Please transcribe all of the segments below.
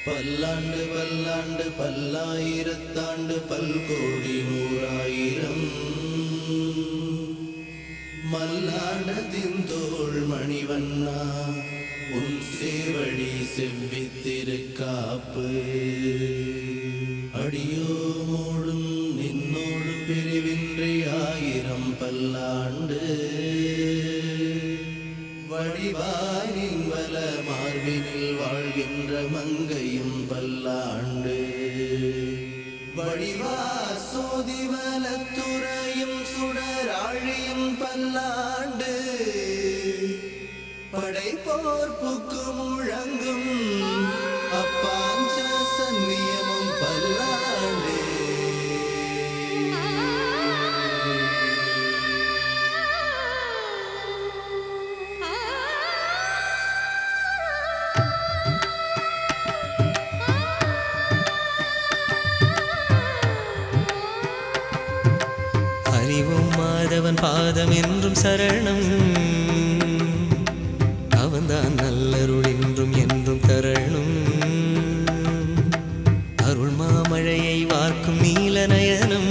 பல்லாண்டு பல்லாண்டு பல்லாயிரத்தாண்டு பல்கோடி நூறாயிரம் மல்லாண்டத்தின் தோள் மணிவண்ணா உன் சேவடி செவ்வித்திருக்காப்பு அடியோமோடும் நின்னோடும் பிரிவின்றி ஆயிரம் பல்லாண்டு வடிவானின் வல மார்பினில் வாழ்கின்ற மங்கையும் பல்லாண்டு வடிவா சோதிவலத்துறையும் சுடராழியும் பல்லாண்டு படைப்போர்ப்புக்கு முழங்கும் அப்பாஞ்ச சன்னியமும் பல்லாண்டு அறிவும் மாதவன் பாதம் என்றும் சரணம் அவன்தான் நல்லருள் என்றும் என்றும் தரணும் அருள் மாமழையை வார்க்கும் நீல நயனம்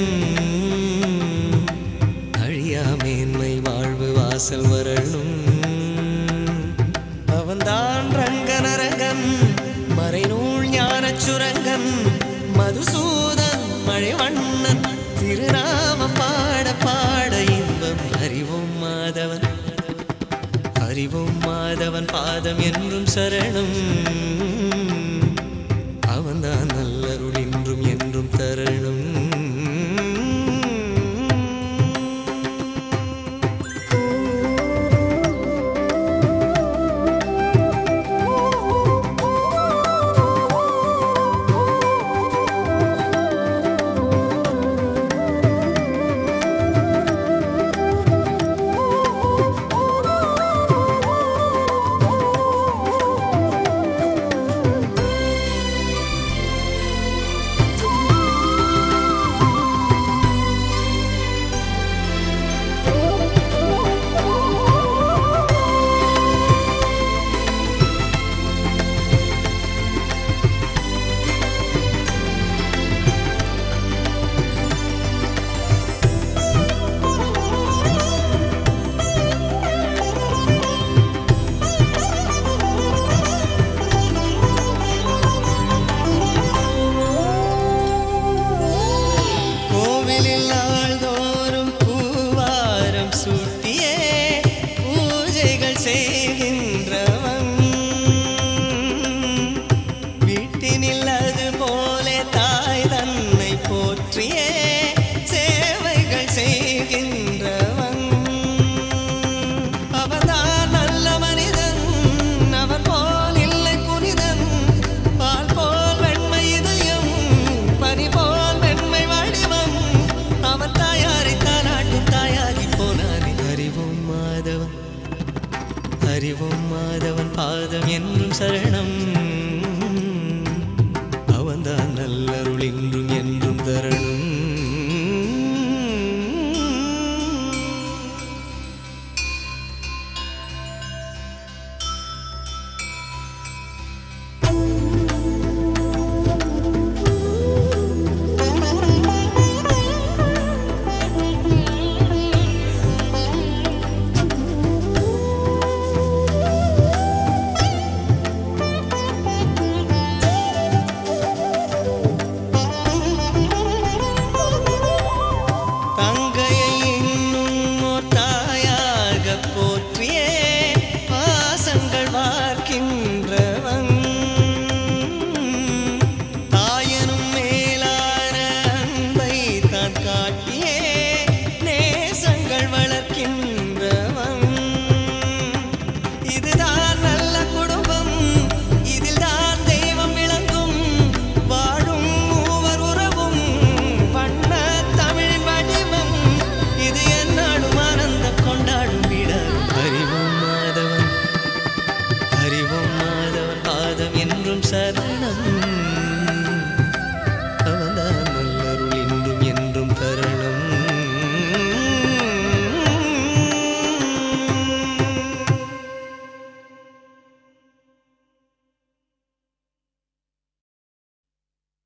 அழியா மேன்மை வாழ்வு வாசல் வரணும் அவன்தான் ரங்கனரங்கன் மறைநூல் ஞானச் சுரங்கன் மதுசூதன் மழைவண்ணன் திருநாமம் பாட பாட இன்பம் அறிவோம் மாதவன் அறிவோம் மாதவன் பாதம் என்றும் சரணம் அவன்தான் நல்லருள் என்றும் என்றும் தரணும் கோவிலில் நாள்தோறும் பூவாரம் சூட்டியே பூஜைகள் செய்கின்றவன் வீட்டினில் அது போல தாய் தன்னை போற்றியே சேவைகள் செய்கின்றவன் அவன்தான் நல்ல மனிதன் அவன் போல் இல்லை புனிதன் பால் போல் வெண்மை இதயம் பனி போல் வெண்மை வடிவம் அவன் தாயாரை தானாட்டும் தாயாகி போனானே அறிவோம் மாதவன் அறிவோம் மாதவன் பாதம் என்றும் சரணம் அவன்தான் நல்லருள் என்றும் என்றும் தரணும் தங்கையை இன்னும் ஓர் தாயாக போற்றி